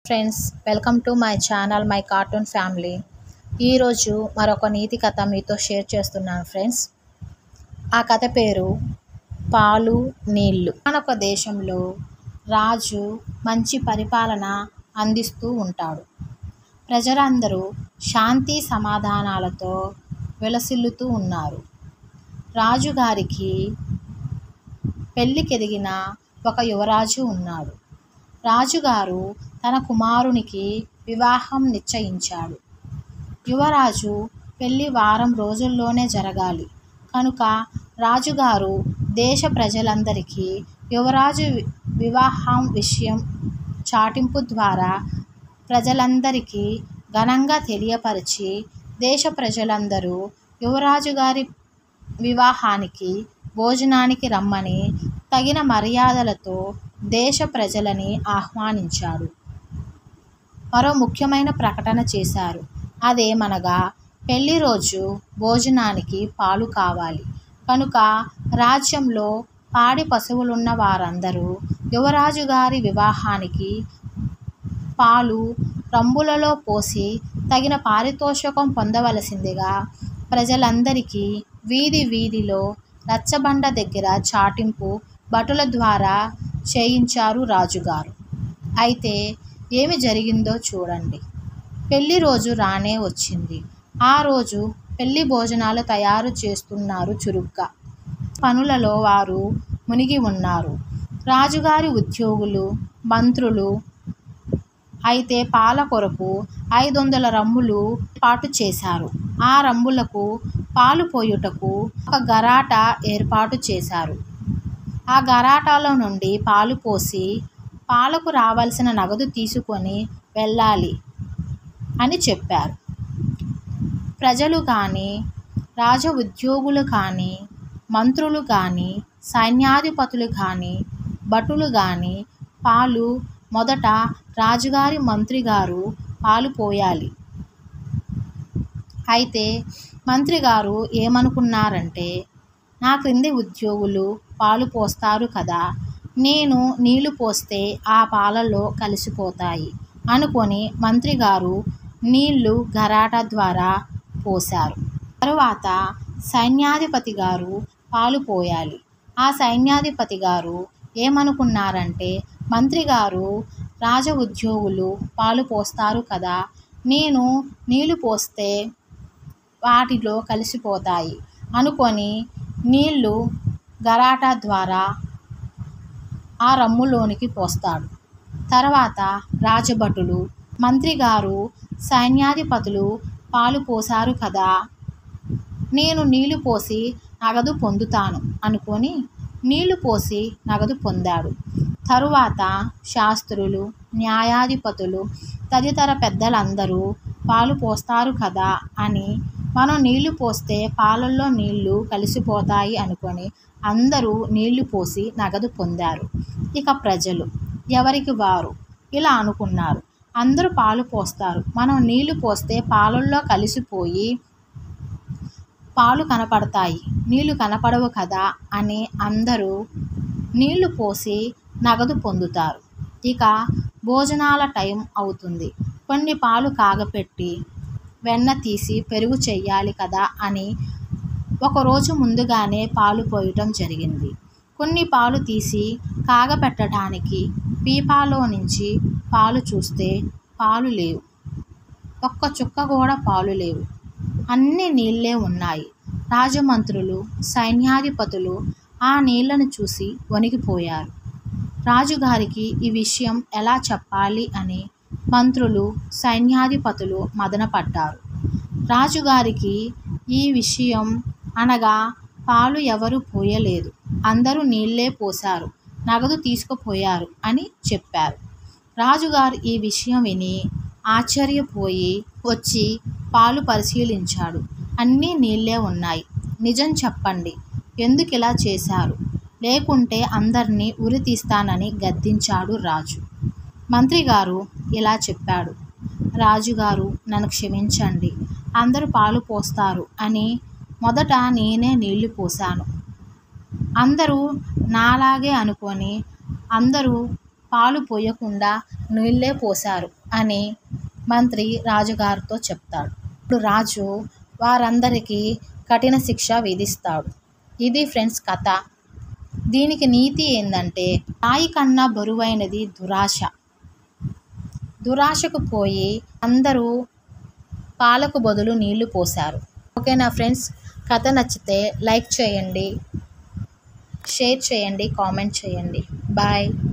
friends welcome to my channel my cartoon family ఈరోజు మరొక నీతి కథ మీతో షేర్ చేస్తున్నాను ఫ్రెండ్స్ ఆ కథ పేరు పాలు నీళ్ళు మనొక దేశంలో రాజు మంచి పరిపాలన అందిస్తూ ఉంటాడు ప్రజలందరూ శాంతి సమాధానాలతో విలసిల్లుతూ ఉన్నారు రాజుగారికి పెళ్ళికెదిగిన ఒక యువరాజు ఉన్నాడు రాజుగారు తన కుమారునికి వివాహం నిశ్చయించాడు యువరాజు పెళ్లి వారం రోజుల్లోనే జరగాలి కనుక రాజుగారు దేశ ప్రజలందరికీ యువరాజు వి- వివాహం విషయం చాటింపు ద్వారా ప్రజలందరికీ ఘనంగా తెలియపరిచి దేశ ప్రజలందరూ యువరాజు గారి వివాహానికి భోజనానికి రమ్మని తగిన మర్యాదలతో దేశ ప్రజలని ఆహ్వానించాడు మరో ముఖ్యమైన ప్రకటన చేశారు అదేమనగా పెళ్లి రోజు భోజనానికి పాలు కావాలి కనుక రాజ్యంలో పాడి పశువులున్న వారందరూ యువరాజు గారి వివాహానికి పాలు రంబులలో పోసి తగిన పారితోషికం పొందవలసిందిగా ప్రజలందరికీ వీధి వీధిలో రచ్చబండ దగ్గర చాటింపు భటుల ద్వారా చేయించారు రాజుగారు అయితే ఏమి జరిగిందో చూడండి పెళ్లి రోజు రానే వచ్చింది ఆ రోజు పెళ్లి భోజనాలు తయారు చేస్తున్నారు చురుగ్గా పనులలో వారు మునిగి ఉన్నారు రాజుగారి ఉద్యోగులు మంత్రులు అయితే పాల కొరకు ఐదు వందల రమ్ములు ఏర్పాటు చేశారు ఆ రమ్ములకు పాలు పోయుటకు ఒక గరాట ఏర్పాటు చేశారు ఆ గరాటాలో నుండి పాలు పోసి పాలకు రావాల్సిన నగదు తీసుకొని వెళ్ళాలి అని చెప్పారు ప్రజలు కానీ రాజ ఉద్యోగులు కానీ మంత్రులు కానీ సైన్యాధిపతులు కానీ భటులు కానీ పాలు మొదట రాజుగారి మంత్రి గారు పాలు పోయాలి అయితే మంత్రి గారు ఏమనుకున్నారంటే నా క్రింది ఉద్యోగులు పాలు పోస్తారు కదా నేను నీళ్లు పోస్తే ఆ పాలలో కలిసిపోతాయి అనుకొని మంత్రి గారు నీళ్లు గరాట ద్వారా పోశారు తరువాత సైన్యాధిపతి గారు పాలు పోయాలి ఆ సైన్యాధిపతి గారు ఏమనుకున్నారంటే మంత్రి గారు రాజ ఉద్యోగులు పాలు పోస్తారు కదా నేను నీళ్లు పోస్తే వాటిలో కలిసిపోతాయి అనుకొని నీళ్లు గరాటా ద్వారా ఆ రమ్ములోనికి పోస్తాడు తర్వాత రాజభటులు మంత్రి గారు సైన్యాధిపతులు పాలు పోసారు కదా నేను నీళ్లు పోసి నగదు పొందుతాను అనుకొని నీళ్లు పోసి నగదు పొందాడు తరువాత శాస్త్రులు న్యాయాధిపతులు తదితర పెద్దలందరూ పాలు పోస్తారు కదా అని మనం నీళ్లు పోస్తే పాలల్లో నీళ్లు కలిసిపోతాయి అనుకొని అందరూ నీళ్లు పోసి నగదు పొందారు ఇక ప్రజలు ఎవరికి వారు ఇలా అనుకున్నారు అందరూ పాలు పోస్తారు మనం నీళ్లు పోస్తే పాలల్లో కలిసిపోయి పాలు కనపడతాయి నీళ్లు కనపడవు కదా అని అందరూ నీళ్లు పోసి నగదు పొందుతారు ఇక భోజనాల టైం అవుతుంది కొన్ని పాలు కాగపెట్టి వెన్న తీసి పెరుగు చెయ్యాలి కదా అని ఒకరోజు ముందుగానే పాలు పోయటం జరిగింది కొన్ని పాలు తీసి కాగపెట్టడానికి పీపాలో నుంచి పాలు చూస్తే పాలు లేవు ఒక్క చుక్క కూడా పాలు లేవు అన్ని నీళ్ళే ఉన్నాయి రాజమంత్రులు సైన్యాధిపతులు ఆ నీళ్లను చూసి వణికిపోయారు రాజుగారికి ఈ విషయం ఎలా చెప్పాలి అని మంత్రులు సైన్యాధిపతులు మదనపడ్డారు రాజుగారికి ఈ విషయం అనగా పాలు ఎవరు పోయలేదు అందరూ నీళ్ళే పోశారు నగదు తీసుకుపోయారు అని చెప్పారు రాజుగారు ఈ విషయం విని ఆశ్చర్యపోయి వచ్చి పాలు పరిశీలించాడు అన్నీ నీళ్ళే ఉన్నాయి నిజం చెప్పండి ఎందుకు ఇలా చేశారు లేకుంటే అందరినీ ఉరి తీస్తానని గద్దించాడు రాజు మంత్రి గారు ఇలా చెప్పాడు రాజుగారు నన్ను క్షమించండి అందరూ పాలు పోస్తారు అని మొదట నేనే నీళ్లు పోశాను అందరూ నాలాగే అనుకొని అందరూ పాలు పోయకుండా నీళ్ళే పోశారు అని మంత్రి రాజుగారితో చెప్తాడు ఇప్పుడు రాజు వారందరికీ కఠిన శిక్ష విధిస్తాడు ఇది ఫ్రెండ్స్ కథ దీనికి నీతి ఏంటంటే రాయి కన్నా బరువైనది దురాశ దురాశకు పోయి అందరూ పాలకు బదులు నీళ్లు పోశారు ఓకేనా ఫ్రెండ్స్ కథ నచ్చితే లైక్ చేయండి షేర్ చేయండి కామెంట్ చేయండి బాయ్